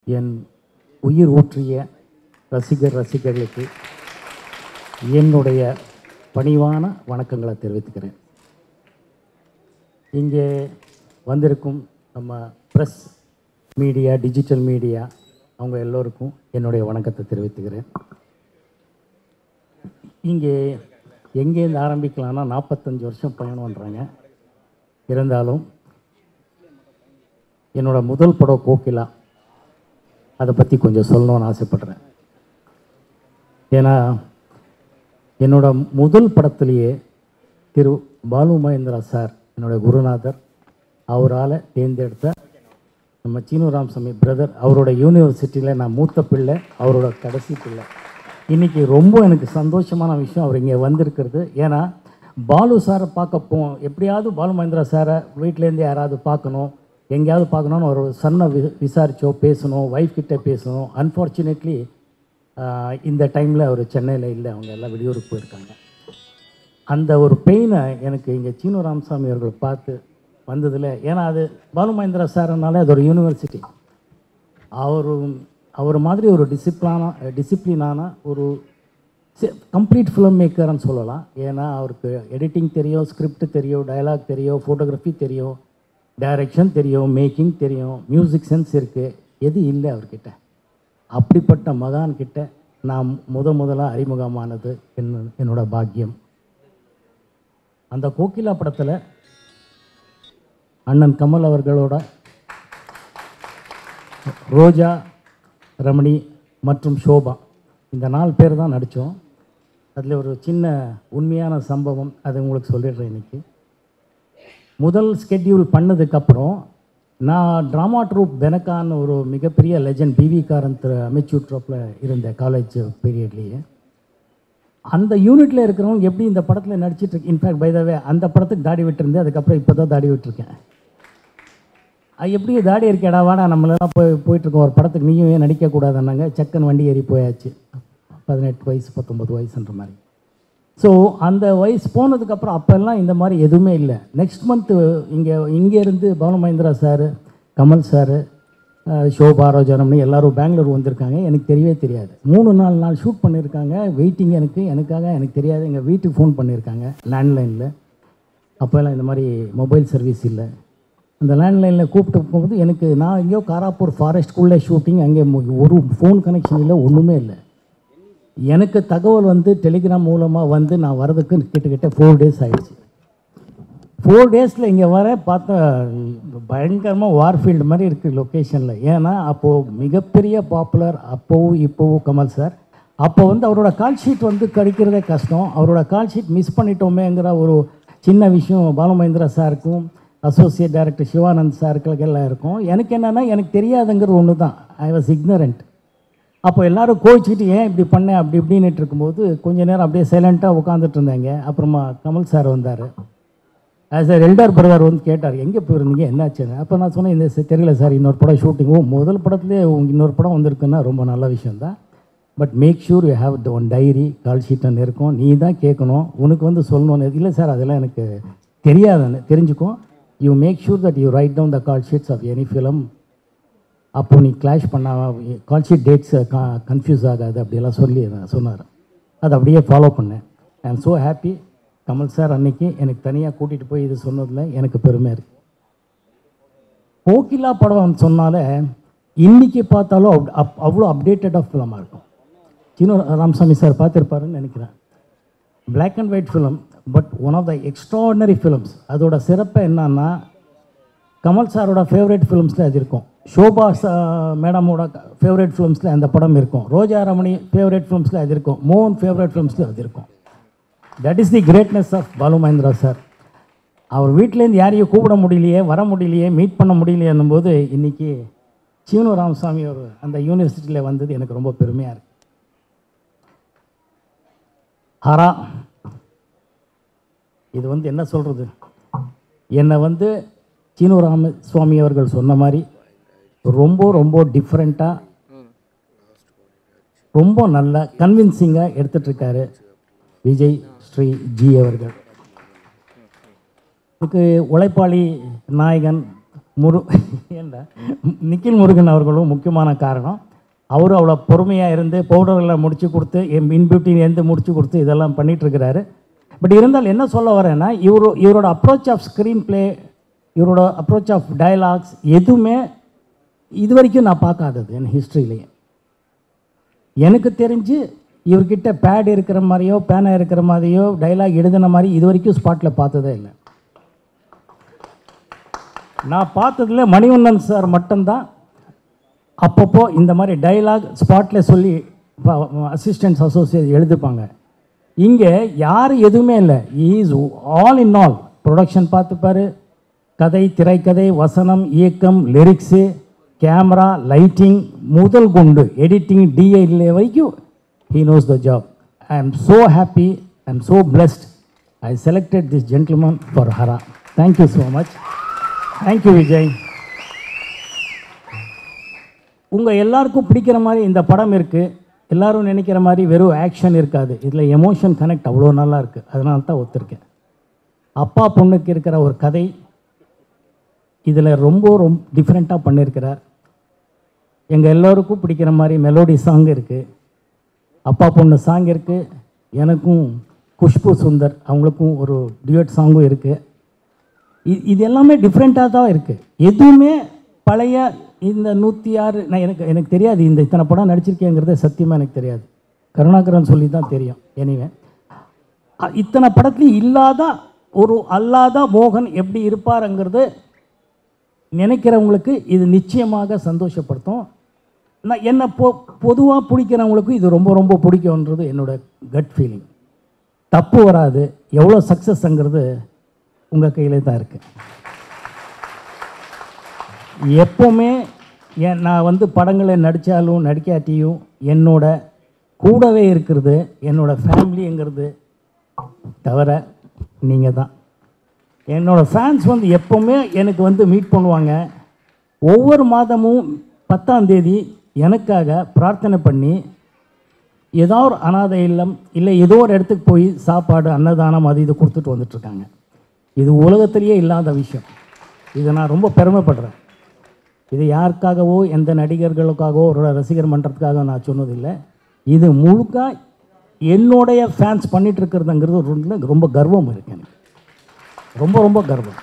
என் உயிர் ஊற்றிய ரசிகர் ரசிகர்களுக்கு என்னுடைய பணிவான வணக்கங்களை தெரிவித்துக்கிறேன் இங்கே வந்திருக்கும் நம்ம ப்ரெஸ் மீடியா டிஜிட்டல் மீடியா அவங்க எல்லோருக்கும் என்னுடைய வணக்கத்தை தெரிவித்துக்கிறேன் இங்கே எங்கேருந்து ஆரம்பிக்கலாம்னா நாற்பத்தஞ்சு வருஷம் பயணம் பண்ணுறாங்க இருந்தாலும் என்னோட முதல் படம் கோகிலா அதை பற்றி கொஞ்சம் சொல்லணும்னு ஆசைப்படுறேன் ஏன்னா என்னோட முதல் படத்திலேயே திரு பாலு மகேந்திரா சார் என்னோட குருநாதர் அவரால் தேர்ந்தெடுத்த நம்ம சீனு ராமசாமி பிரதர் அவரோட யூனிவர்சிட்டியில் நான் மூத்த பிள்ளை அவரோட கடைசி பிள்ளை இன்றைக்கி ரொம்ப எனக்கு சந்தோஷமான விஷயம் அவர் இங்கே வந்திருக்கிறது ஏன்னா பாலு சாரை பார்க்க போ எப்படியாவது பாலு மகேந்திரா சாரை வீட்டிலேருந்து யாராவது பார்க்கணும் எங்கேயாவது பார்க்கணும்னு ஒரு சன்னை வி விசாரிச்சோ பேசணும் ஒய்ஃப் கிட்ட பேசணும் அன்ஃபார்ச்சுனேட்லி இந்த டைமில் அவர் சென்னையில் இல்லை அவங்க எல்லாம் வெளியூருக்கு போயிருக்காங்க அந்த ஒரு பெயினை எனக்கு இங்கே சீனு ராமசாமி அவர்களை பார்த்து வந்ததில் ஏன்னா அது பாலு மகேந்திரா சார்னாலே அது ஒரு யூனிவர்சிட்டி அவர் அவர் மாதிரி ஒரு டிசிப்ளான டிசிப்ளினான ஒரு கம்ப்ளீட் ஃபிலிம் மேக்கர்னு சொல்லலாம் ஏன்னா அவருக்கு எடிட்டிங் தெரியும் ஸ்கிரிப்ட் தெரியும் டயலாக் தெரியும் ஃபோட்டோகிராஃபி தெரியும் டைரக்ஷன் தெரியும் மேக்கிங் தெரியும் மியூசிக் சென்ஸ் இருக்குது எது இல்லை அவர்கிட்ட அப்படிப்பட்ட மகான் கிட்ட நான் முத முதலாக அறிமுகமானது என் என்னோட பாக்கியம் அந்த கோகிலா படத்தில் அண்ணன் கமல் அவர்களோட ரோஜா ரமணி மற்றும் சோபா இந்த நாலு பேர் தான் நடித்தோம் அதில் ஒரு சின்ன உண்மையான சம்பவம் அதை உங்களுக்கு சொல்லிடுறேன் இன்னைக்கு முதல் ஸ்கெட்யூல் பண்ணதுக்கப்புறம் நான் ட்ராமா ட்ரூப் பெனக்கான்னு ஒரு மிகப்பெரிய லெஜண்ட் பிவி காரந்த் அமைச்சூர் ட்ரூப்பில் இருந்த காலேஜ் பீரியட்லேயே அந்த யூனிட்டில் இருக்கிறவங்க எப்படி இந்த படத்தில் நடிச்சிட்டு இருக்கு இன்ஃபேக்ட் பைதவே அந்த படத்துக்கு தாடி விட்டுருந்தேன் அதுக்கப்புறம் இப்போ தான் தாடி விட்டுருக்கேன் அது எப்படி தாடி இருக்கேடா வாடா நம்மளெல்லாம் போய் போயிட்டுருக்கோம் ஒரு படத்துக்கு நீயும் ஏன் நடிக்கக்கூடாதுன்னாங்க சக்கன் வண்டி ஏறி போயாச்சு பதினெட்டு வயசு பத்தொம்பது வயசுன்ற மாதிரி ஸோ அந்த வயசு போனதுக்கப்புறம் அப்போல்லாம் இந்த மாதிரி எதுவுமே இல்லை நெக்ஸ்ட் மந்த்து இங்கே இங்கேருந்து பவன மகேந்திரா சார் கமல் சார் ஷோபா ரோஜாரம்னு எல்லாரும் பெங்களூர் வந்திருக்காங்க எனக்கு தெரியவே தெரியாது மூணு நாலு நாள் ஷூட் பண்ணியிருக்காங்க வெயிட்டிங் எனக்கு எனக்காக எனக்கு தெரியாது எங்கள் வீட்டுக்கு ஃபோன் பண்ணியிருக்காங்க லேண்ட்லைனில் அப்போல்லாம் இந்த மாதிரி மொபைல் சர்வீஸ் இல்லை அந்த லேண்ட்லைனில் கூப்பிட்டு போகும்போது எனக்கு நான் எங்கேயோ காராப்பூர் ஃபாரஸ்ட்குள்ளே ஷூட்டிங் அங்கே மு- ஒரு ஃபோன் கனெக்ஷன் இல்லை ஒன்றுமே இல்லை எனக்கு தகவல் வந்து டெலிகிராம் மூலமாக வந்து நான் வரதுக்கு கிட்டத்தட்ட ஃபோர் டேஸ் ஆயிடுச்சு ஃபோர் டேஸில் இங்கே வர பார்த்தா பயங்கரமாக வார்ஃபீல்டு மாதிரி இருக்குது லொக்கேஷனில் ஏன்னா அப்போது மிகப்பெரிய பாப்புலர் அப்போவும் இப்போவும் கமல் சார் அப்போ வந்து அவரோட கால் ஷீட் வந்து கிடைக்கிறதே கஷ்டம் அவரோட கால் ஷீட் மிஸ் பண்ணிட்டோமேங்கிற ஒரு சின்ன விஷயம் பாலுமகேந்திரா சாருக்கும் அசோசியேட் டைரக்டர் சிவானந்த் சாருக்களுக்கு எல்லாம் இருக்கும் எனக்கு என்னென்னா எனக்கு தெரியாதுங்கிறது ஒன்று தான் ஐ வாஸ் ignorant அப்போ எல்லாரும் கோச்சிக்கிட்டு ஏன் இப்படி பண்ண அப்படி இப்படின்னுட்டு இருக்கும்போது கொஞ்ச நேரம் அப்படியே சைலண்ட்டாக உட்காந்துட்டு இருந்தாங்க அப்புறமா கமல் சார் வந்தார் ஆஸ் அ எல்டர் பிரதர் வந்து கேட்டார் எங்கே போயிருந்தீங்க என்னாச்சுன்னு அப்போ நான் சொன்னேன் இந்த ச- தெரியல சார் இன்னொரு படம் ஷூட்டிங் ஓ முதல் படத்துலேயே உங்க இன்னொரு படம் வந்திருக்குன்னா ரொம்ப நல்ல விஷயம் தான் but make sure you have one diary call ஷீட்டன் இருக்கும் நீ தான் கேட்கணும் உனக்கு வந்து சொல்லணும்னு இல்லை சார் அதெல்லாம் எனக்கு தெரியாதுன்னு தெரிஞ்சுக்கும் you make sure that you write down the call sheets of any film அப்போ நீ கிளாஷ் பண்ண கால் ஷீட் டேட்ஸ் கன்ஃபியூஸ் ஆகாது அப்படியெல்லாம் சொல்லி நான் சொன்னார் அதை அப்படியே ஃபாலோ பண்ணேன் ஐ am so happy Kamal sir அன்னைக்கு எனக்கு தனியாக கூட்டிகிட்டு போய் இது சொன்னதில் எனக்கு பெருமை இருக்கு கோகிலா படம் சொன்னாலே இன்னைக்கு பார்த்தாலும் அப்- அப்- அவ்வளோ அப்டேட்டடாக ஃபிலமாக இருக்கும் சீனு ராமசாமி சார் பார்த்துருப்பாருன்னு நினைக்கிறேன் Black and white film but one of the extraordinary films அதோட சிறப்பு என்னன்னா கமல் சாரோட ஃபேவரட் ஃபிலிம்ஸில் அது இருக்கும் ஷோபா சா- மேடமோட ஃபேவரட் ஃபிலிம்ஸில் அந்த படம் இருக்கும் ரோஜா ரமணி ஃபேவரட் ஃபிலிம்ஸில் அது இருக்கும் மோகன் ஃபேவரட் ஃபிலிம்ஸில் அது இருக்கும் that is the greatness of Balu Mahendra sir அவர் வீட்டிலேருந்து யாரையும் கூப்பிட முடியலையே வர முடியலையே மீட் பண்ண முடியலையே போது இன்னைக்கு சீனு ராமசாமி ஒரு அந்த யூனிவர்சிட்டியில் வந்தது எனக்கு ரொம்ப பெருமையாக இருக்கு ஹரா இது வந்து என்ன சொல்கிறது என்னை வந்து சீனு ராம சுவாமி அவர்கள் சொன்ன மாதிரி ரொம்ப ரொம்ப டிஃப்ரெண்ட்டாக ரொம்ப நல்லா கன்வின்சிங்காக எடுத்துட்ருக்காரு விஜய் ஸ்ரீ ஜி அவர்கள் இதுக்கு உழைப்பாளி நாயகன் முரு ஏண்டா நிக்கில் முருகன் அவர்களும் முக்கியமான காரணம் அவரும் அவ்வளோ பொறுமையாக இருந்து பவுடரில் முடிச்சு கொடுத்து என் மின் பியூட்டின் எந்த முடிச்சு கொடுத்து இதெல்லாம் பண்ணிட்டு இருக்கிறாரு பட் இருந்தால் என்ன சொல்ல வரேன்னா இவரு இவரோட அப்ரோச் ஆஃப் ஸ்க்ரீன் ப்ளே இவரோட அப்ரோச் ஆஃப் டயலாக்ஸ் எதுவுமே இது வரைக்கும் நான் பார்க்காதது என் ஹிஸ்ட்ரியிலேயே எனக்கு தெரிஞ்சு இவர்கிட்ட பேட் இருக்கிற மாதிரியோ பேனா இருக்கிற மாதிரியோ டைலாக் எழுதின மாதிரி இது வரைக்கும் ஸ்பாட்டில் பார்த்ததே இல்லை நான் பார்த்ததுல மணிவண்ணன் சார் மட்டும்தான் அப்பப்போ இந்த மாதிரி டைலாக் ஸ்பாட்டில் சொல்லி அசிஸ்டன்ட்ஸ் அசோசியேட் எழுதிப்பாங்க இங்கே யார் எதுவுமே இல்லை is all in all production பார்த்துப்பாரு கதை திரைக்கதை வசனம் இயக்கம் லிரிக்ஸு கேமரா லைட்டிங் முதல் கொண்டு எடிட்டிங் டிஐ வரைக்கும் he knows the job I am so happy I am so blessed I selected this gentleman for Haraa thank you so much thank you Vijay உங்கள் எல்லாருக்கும் பிடிக்கிற மாதிரி இந்த படம் இருக்குது எல்லாரும் நினைக்கிற மாதிரி வெறும் ஆக்ஷன் இருக்காது இதில் எமோஷன் கனெக்ட் அவ்வளோ நல்லா இருக்குது அதனால தான் ஒத்துருக்கேன் அப்பா பொண்ணுக்கு இருக்கிற ஒரு கதை இதில் ரொம்ப ரொம்ப டிஃப்ரெண்ட்டாக பண்ணியிருக்கிறார் எங்கள் எல்லோருக்கும் பிடிக்கிற மாதிரி மெலோடி சாங் இருக்குது அப்பா பொண்ணு சாங் இருக்குது எனக்கும் குஷ்பு சுந்தர் அவங்களுக்கும் ஒரு டியூட் சாங்கும் இருக்குது இ- இது எல்லாமே டிஃப்ரெண்ட்டாக தான் இருக்குது எதுவுமே பழைய இந்த நூற்றி ஆறு நான் எனக்கு எனக்கு தெரியாது இந்த இத்தனை படம் நடிச்சிருக்கேங்கிறது சத்தியமாக எனக்கு தெரியாது கருணாகரன் சொல்லி தான் தெரியும் எனிவே அ- இத்தனை படத்துலையும் இல்லாத ஒரு அல்லாத மோகன் எப்படி இருப்பாருங்கிறது நினைக்கிறவங்களுக்கு இது நிச்சயமாக சந்தோஷப்படுத்தும் நான் என்னை பொ பொதுவாக பிடிக்கிறவங்களுக்கு இது ரொம்ப ரொம்ப பிடிக்கும்ன்றது என்னோட கட் ஃபீலிங் தப்பு வராது எவ்வளோ சக்ஸஸ்ங்கிறது உங்கள் கையிலே தான் இருக்குது எப்போவுமே என் நான் வந்து படங்களை நடித்தாலும் நடிக்காட்டியும் என்னோட கூடவே இருக்கிறது என்னோட ஃபேமிலிங்கிறது தவிர நீங்கள் தான் என்னோட ஃபேன்ஸ் வந்து எப்போவுமே எனக்கு வந்து மீட் பண்ணுவாங்க ஒவ்வொரு மாதமும் பத்தாம் தேதி எனக்காக பிரார்த்தனை பண்ணி ஏதோ ஒரு அனாதை இல்லம் இல்லை ஏதோ ஒரு இடத்துக்கு போய் சாப்பாடு அன்னதானம் அது இது கொடுத்துட்டு வந்துட்டுருக்காங்க இது உலகத்திலேயே இல்லாத விஷயம் இதை நான் ரொம்ப பெருமைப்படுறேன் இது யாருக்காகவோ எந்த நடிகர்களுக்காகவோ ஒரு ரசிகர் மன்றத்துக்காக நான் சொன்னதில்லை இது முழுக்க என்னுடைய ஃபேன்ஸ் பண்ணிட்டு இருக்கிறதுங்கிறது ரொம்ப- ரொம்ப கர்வம் இருக்கு எனக்கு ரொம்ப ரொம்ப கர்வம்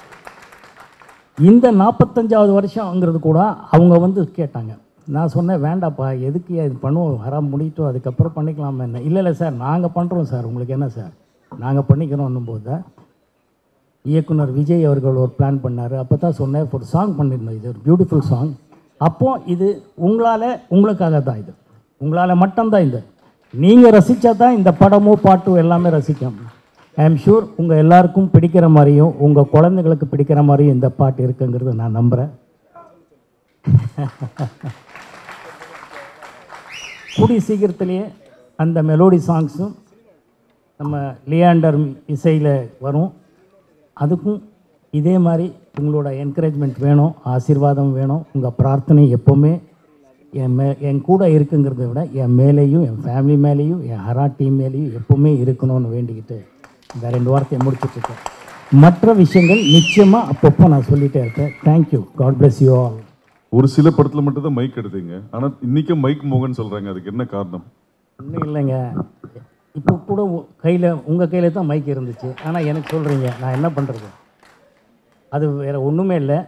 இந்த நாற்பத்தஞ்சாவது வருஷங்கிறது கூட அவங்க வந்து கேட்டாங்க நான் சொன்னேன் வேண்டாப்பா எதுக்கு இது பண்ணுவோம் வர முடியட்டும் அதுக்கப்புறம் பண்ணிக்கலாம் என்ன இல்லை இல்லை சார் நாங்கள் பண்ணுறோம் சார் உங்களுக்கு என்ன சார் நாங்கள் பண்ணிக்கிறோம் போது தான் இயக்குனர் விஜய் அவர்கள் ஒரு பிளான் பண்ணார் அப்போ தான் சொன்னேன் ஒரு சாங் பண்ணியிருந்தோம் இது ஒரு பியூட்டிஃபுல் சாங் அப்போது இது உங்களால் உங்களுக்காக தான் இது உங்களால் மட்டும்தான் இது நீங்கள் ரசித்தா தான் இந்த படமோ பாட்டோ எல்லாமே ரசிக்கும் ஐ எம் ஷூர் உங்கள் எல்லாருக்கும் பிடிக்கிற மாதிரியும் உங்கள் குழந்தைங்களுக்கு பிடிக்கிற மாதிரியும் இந்த பாட்டு இருக்குங்கிறத நான் நம்புகிறேன் கூடி சீக்கிரத்திலேயே அந்த மெலோடி சாங்ஸும் நம்ம லியாண்டர் இசையில் வரும் அதுக்கும் இதே மாதிரி உங்களோட என்கரேஜ்மெண்ட் வேணும் ஆசீர்வாதம் வேணும் உங்கள் பிரார்த்தனை எப்போவுமே என் மே என் கூட இருக்குங்கிறத விட என் மேலேயும் என் ஃபேமிலி மேலேயும் என் ஹரா டீம் மேலேயும் எப்போவுமே இருக்கணும்னு வேண்டிக்கிட்டு இந்த ரெண்டு வார்த்தையை முடிச்சிட்ருக்கேன் மற்ற விஷயங்கள் நிச்சயமாக அப்பப்போ நான் சொல்லிகிட்டே இருப்பேன் thank you God bless you all ஒரு சில படத்துல மட்டும் தான் மைக் எடுத்தீங்க ஆனா இன்னைக்கும் மைக் மோகன் சொல்றாங்க அதுக்கு என்ன காரணம் ஒன்றும் இல்லைங்க இப்போ கூட கையில் உங்கள் கையில் தான் மைக் இருந்துச்சு ஆனால் எனக்கு சொல்கிறீங்க நான் என்ன பண்ணுறது அது வேறு ஒன்றுமே இல்லை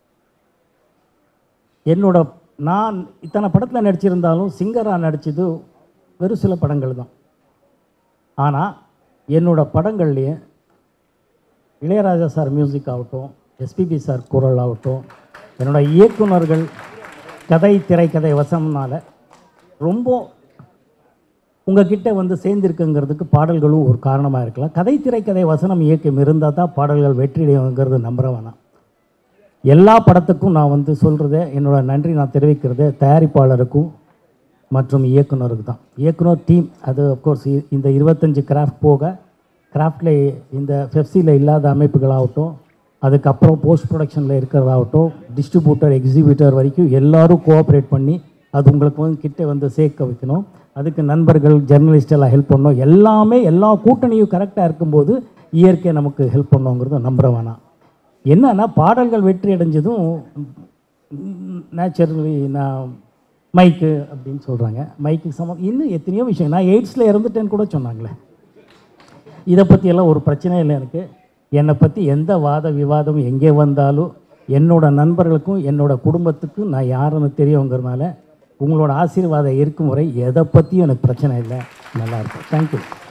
என்னோட நான் இத்தனை படத்தில் நடிச்சிருந்தாலும் சிங்கராக நடித்தது வெறும் சில படங்கள் தான் ஆனால் என்னோட படங்கள்லேயே இளையராஜா சார் மியூசிக் ஆகட்டும் எஸ்பிபி சார் குரல் ஆகட்டும் என்னோட இயக்குனர்கள் கதை திரைக்கதை வசம்னால ரொம்ப உங்ககிட்ட வந்து சேர்ந்திருக்குங்கிறதுக்கு பாடல்களும் ஒரு காரணமாக இருக்கலாம் கதை திரைக்கதை வசனம் இயக்கம் இருந்தால் தான் பாடல்கள் வெற்றியடையுங்கிறது நம்புற வேணாம் எல்லா படத்துக்கும் நான் வந்து சொல்கிறத என்னோட நன்றி நான் தெரிவிக்கிறது தயாரிப்பாளருக்கும் மற்றும் இயக்குனருக்கு தான் இயக்குனர் டீம் அது அஃப்கோர்ஸ் இந்த இருபத்தஞ்சு கிராஃப்ட் போக கிராஃப்டில் இந்த ஃபெஃப்சியில் இல்லாத அமைப்புகளாகட்டும் அதுக்கப்புறம் போஸ்ட் ப்ரொடக்ஷனில் இருக்கிறதாகட்டும் டிஸ்ட்ரிபியூட்டர் எக்ஸிபியூட்டர் வரைக்கும் எல்லாரும் கோஆப்ரேட் பண்ணி அது உங்களுக்கு வந்து கிட்ட வந்து சேர்க்க வைக்கணும் அதுக்கு நண்பர்கள் ஜெர்னலிஸ்ட் எல்லாம் ஹெல்ப் பண்ணணும் எல்லாமே எல்லா கூட்டணியும் கரெக்டாக இருக்கும்போது இயற்கை நமக்கு ஹெல்ப் பண்ணுங்கிறத நம்புற வேணாம் என்னன்னா பாடல்கள் வெற்றி அடைஞ்சதும் நேச்சுரலி நான் மைக்கு அப்படின்னு சொல்கிறாங்க மைக்கு சம்மந்தம் இன்னும் எத்தனையோ விஷயம் நான் எய்ட்ஸில் இறந்துட்டேன்னு கூட சொன்னாங்களே இதை பற்றியெல்லாம் ஒரு பிரச்சனை இல்லை எனக்கு என்னை பற்றி எந்த வாத விவாதம் எங்கே வந்தாலும் என்னோட நண்பர்களுக்கும் என்னோட குடும்பத்துக்கும் நான் யாருன்னு தெரியுங்கிறதுனால உங்களோட ஆசீர்வாதம் இருக்கும் வரை எதை பற்றியும் எனக்கு பிரச்சனை இல்லை நல்லாயிருக்கும் தேங்க்யூ